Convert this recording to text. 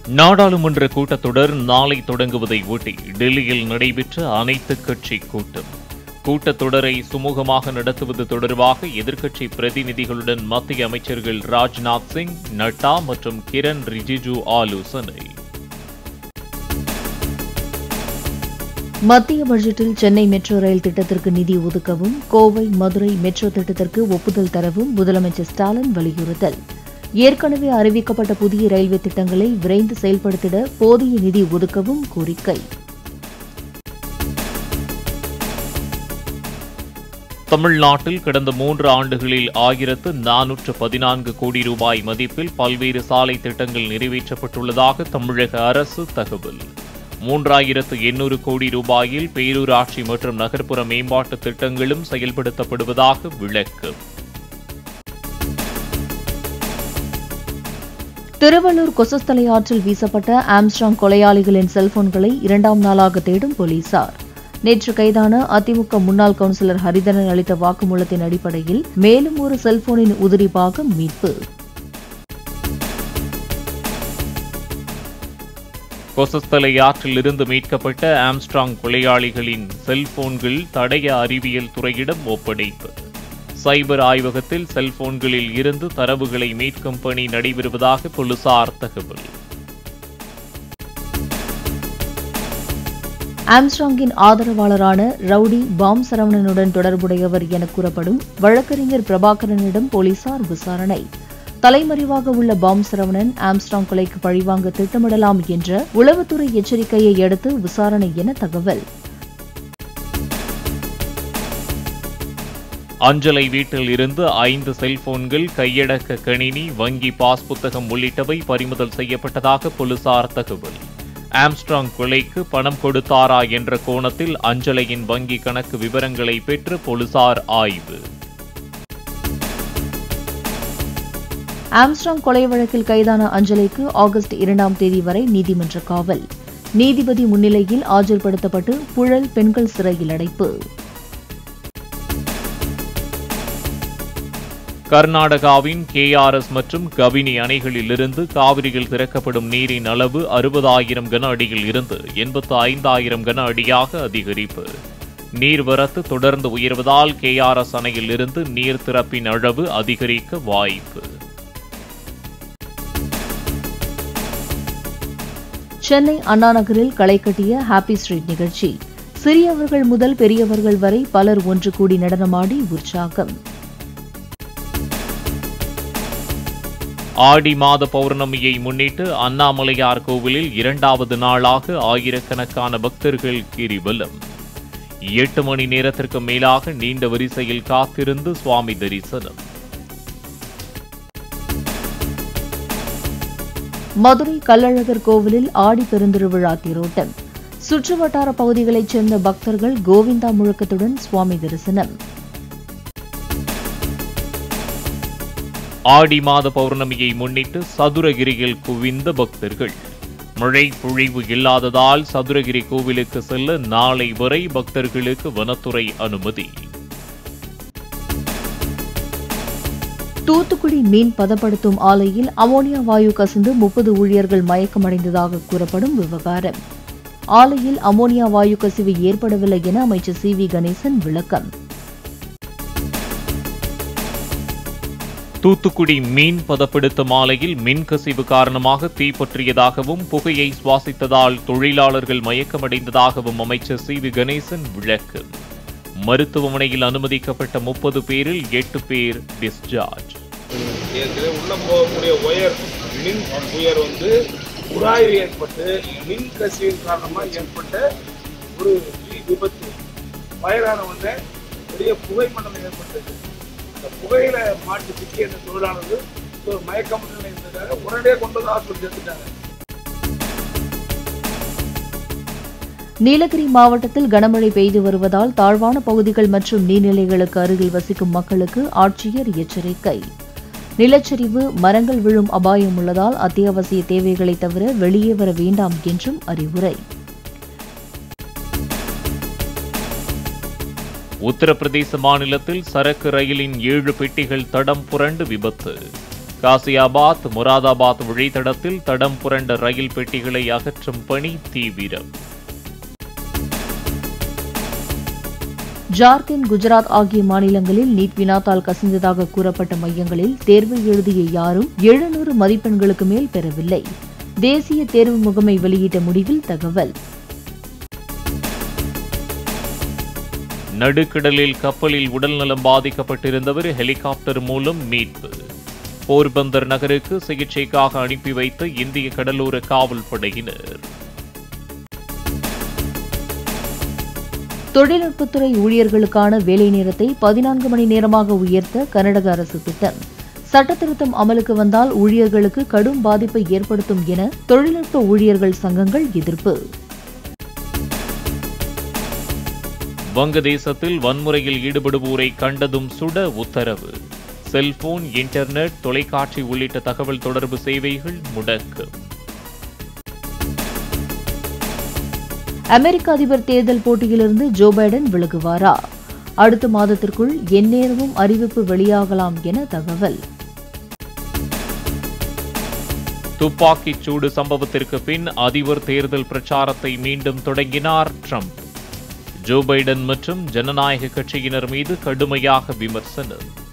நாடாளுமன்ற கூட்டத்தொடர் நாளை தொடங்குவதை ஒட்டி டெல்லியில் நடைபெற்ற அனைத்து கட்சி கூட்டம் கூட்டத்தொடரை சுமூகமாக நடத்துவது தொடர்பாக எதிர்க்கட்சி பிரதிநிதிகளுடன் மத்திய அமைச்சர்கள் ராஜ்நாத் சிங் நட்டா மற்றும் கிரண் ரிஜிஜு ஆலோசனை மத்திய பட்ஜெட்டில் சென்னை மெட்ரோ ரயில் திட்டத்திற்கு நிதி ஒதுக்கவும் கோவை மதுரை மெட்ரோ திட்டத்திற்கு ஒப்புதல் தரவும் முதலமைச்சர் ஸ்டாலின் வலியுறுத்தல் ஏற்கனவே அறிவிக்கப்பட்ட புதிய ரயில்வே திட்டங்களை விரைந்து செயல்படுத்திட போதிய நிதி ஒதுக்கவும் கோரிக்கை தமிழ்நாட்டில் கடந்த மூன்று ஆண்டுகளில் ஆயிரத்து நானூற்று பதினான்கு கோடி ரூபாய் மதிப்பில் பல்வேறு சாலை திட்டங்கள் நிறைவேற்றப்பட்டுள்ளதாக தமிழக அரசு தகவல் மூன்றாயிரத்து எண்ணூறு கோடி ரூபாயில் பேரூராட்சி மற்றும் நகர்ப்புற மேம்பாட்டு திட்டங்களும் செயல்படுத்தப்படுவதாக விளக்கம் திருவள்ளூர் கொசஸ்தலை ஆற்றில் வீசப்பட்ட ஆம்ஸ்ட்ராங் கொலையாளிகளின் செல்போன்களை இரண்டாம் நாளாக தேடும் போலீசார் நேற்று கைதான அதிமுக முன்னாள் கவுன்சிலர் ஹரிதரன் அளித்த வாக்குமூலத்தின் அடிப்படையில் மேலும் ஒரு செல்போனின் உதிரி பாகம் மீட்பு கொசஸ்தலை ஆற்றில் இருந்து மீட்கப்பட்ட ஆம்ஸ்ட்ராங் கொலையாளிகளின் செல்போன்கள் தடய அறிவியல் துறையிடம் ஒப்படைப்பு சைபர் ஆய்வகத்தில் செல்போன்களில் இருந்து தரவுகளை மீட்கும் பணி நடைபெறுவதாக போலீசார் தகவல் ஆம்ஸ்ட்ராங்கின் ஆதரவாளரான ரவுடி பாம் சரவணனுடன் தொடர்புடையவர் என கூறப்படும் வழக்கறிஞர் பிரபாகரனிடம் போலீசார் விசாரணை தலைமறைவாக உள்ள பாம் சரவணன் ஆம்ஸ்ட்ராங் கொலைக்கு பழிவாங்க திட்டமிடலாம் என்ற உளவுத்துறை எச்சரிக்கையை அடுத்து விசாரணை என தகவல் அஞ்சலை வீட்டில் இருந்து ஐந்து செல்போன்கள் கையடக்க கணினி வங்கி பாஸ் புத்தகம் உள்ளிட்டவை பறிமுதல் செய்யப்பட்டதாக போலீசார் தகவல் ஆம்ஸ்ட்ராங் கொலைக்கு பணம் கொடுத்தாரா என்ற கோணத்தில் அஞ்சலையின் வங்கி கணக்கு விவரங்களை பெற்று போலீசார் ஆய்வு ஆம்ஸ்ட்ராங் கொலை வழக்கில் கைதான அஞ்சலிக்கு ஆகஸ்ட் இரண்டாம் தேதி வரை நீதிமன்ற காவல் நீதிபதி முன்னிலையில் ஆஜர்படுத்தப்பட்டு புழல் பெண்கள் சிறையில் அடைப்பு கர்நாடகாவின் கேஆர்எஸ் மற்றும் கபினி அணைகளிலிருந்து காவிரியில் திறக்கப்படும் நீரின் அளவு அறுபதாயிரம் கன அடியில் இருந்து எண்பத்து ஐந்தாயிரம் கன அடியாக அதிகரிப்பு நீர்வரத்து தொடர்ந்து உயர்வதால் கேஆர்எஸ் அணையில் இருந்து நீர் திறப்பின் அளவு அதிகரிக்க வாய்ப்பு சென்னை அண்ணா நகரில் களை கட்டிய ஹாப்பி ஸ்ட்ரீட் நிகழ்ச்சி சிறியவர்கள் முதல் பெரியவர்கள் வரை பலர் ஒன்று கூடி நடனமாடி உற்சாகம் ஆடி மாத பௌர்ணமியை முன்னிட்டு அண்ணாமலையார் கோவிலில் இரண்டாவது நாளாக ஆயிரக்கணக்கான பக்தர்கள் கிரிவலம் எட்டு மணி நேரத்திற்கு மேலாக நீண்ட வரிசையில் காத்திருந்து சுவாமி தரிசனம் மதுரை கள்ளழகர் கோவிலில் ஆடி பெருந்திருவிழா தேரோட்டம் சுற்றுவட்டார பகுதிகளைச் சேர்ந்த பக்தர்கள் கோவிந்தா முழக்கத்துடன் சுவாமி தரிசனம் ஆடி மாத பௌர்ணமியை முன்னிட்டு சதுரகிரியில் குவிந்த பக்தர்கள் மழை பொழிவு இல்லாததால் சதுரகிரி கோவிலுக்கு செல்ல நாளை வரை பக்தர்களுக்கு வனத்துறை அனுமதி தூத்துக்குடி மீன் பதப்படுத்தும் ஆலையில் அமோனியா வாயு கசிந்து முப்பது ஊழியர்கள் மயக்கமடைந்ததாக கூறப்படும் விவகாரம் ஆலையில் அமோனியா வாயு கசிவு ஏற்படவில்லை என அமைச்சர் சி வி கணேசன் விளக்கம் தூத்துக்குடி மீன் பதப்படுத்தும் ஆலையில் மின் கசிவு காரணமாக தீப்பற்றியதாகவும் புகையை சுவாசித்ததால் தொழிலாளர்கள் மயக்கமடைந்ததாகவும் அமைச்சர் சி வி கணேசன் விளக்கம் மருத்துவமனையில் அனுமதிக்கப்பட்ட முப்பது பேரில் எட்டு பேர் டிஸ்சார்ஜ் ஏற்கனவே உள்ள போகக்கூடிய ஒயர் மின் உயர் வந்து உராய்வு ஏற்பட்டு மின் கசிவின் காரணமாக ஏற்பட்ட ஒரு தீ விபத்து ஃபயரான உடனே பெரிய புகை மண்டலம் ஏற்பட்டது இந்த புகையில மாட்டி சிக்கிய அந்த தொழிலாளர்கள் ஒரு மயக்கம் இருந்ததாக உடனடியாக கொண்டு வந்து ஹாஸ்பிட்டல் எடுத்துட்டாங்க நீலகிரி மாவட்டத்தில் கனமழை பெய்து வருவதால் தாழ்வான பகுதிகள் மற்றும் நீர்நிலைகளுக்கு அருகில் வசிக்கும் மக்களுக்கு ஆட்சியர் எச்சரிக்கை நிலச்சரிவு மரங்கள் விழும் அபாயம் உள்ளதால் அத்தியாவசிய தேவைகளை தவிர வெளியே வர வேண்டாம் என்றும் அறிவுரை உத்தரப்பிரதேச மாநிலத்தில் சரக்கு ரயிலின் ஏழு பெட்டிகள் தடம் புரண்டு விபத்து காசியாபாத் முராதாபாத் வழித்தடத்தில் தடம் புரண்ட ரயில் பெட்டிகளை அகற்றும் பணி தீவிரம் ஜார்க்கண்ட் குஜராத் ஆகிய மாநிலங்களில் நீட் வினாத்தால் கசிந்ததாக கூறப்பட்ட மையங்களில் தேர்வு எழுதிய யாரும் எழுநூறு மதிப்பெண்களுக்கு மேல் பெறவில்லை தேசிய தேர்வு முகமை வெளியிட்ட முடிவில் தகவல் நடுக்கடலில் கப்பலில் உடல்நலம் பாதிக்கப்பட்டிருந்தவர் ஹெலிகாப்டர் மூலம் மீட்பு போர்பந்தர் நகருக்கு சிகிச்சைக்காக அனுப்பி வைத்த இந்திய கடலோர காவல் படையினர் தொழில்நுட்பத்துறை ஊழியர்களுக்கான வேலை நேரத்தை பதினான்கு மணி நேரமாக உயர்த்த கர்நாடக அரசு திட்டம் சட்டத்திருத்தம் அமலுக்கு வந்தால் ஊழியர்களுக்கு கடும் பாதிப்பை ஏற்படுத்தும் என தொழில்நுட்ப ஊழியர்கள் சங்கங்கள் எதிர்ப்பு வங்கதேசத்தில் வன்முறையில் ஈடுபடுவோரை கண்டதும் சுட உத்தரவு செல்போன் இன்டர்நெட் தொலைக்காட்சி உள்ளிட்ட தகவல் தொடர்பு சேவைகள் முடக்கு அமெரிக்க அதிபர் தேர்தல் போட்டியிலிருந்து ஜோ பைடன் விலகுவாரா அடுத்த மாதத்திற்குள் எந்நேரமும் அறிவிப்பு வெளியாகலாம் என தகவல் துப்பாக்கிச் சூடு சம்பவத்திற்கு பின் அதிபர் தேர்தல் பிரச்சாரத்தை மீண்டும் தொடங்கினார் ட்ரம்ப் ஜோ பைடன் மற்றும் ஜனநாயக கட்சியினர் மீது கடுமையாக விமர்சனம்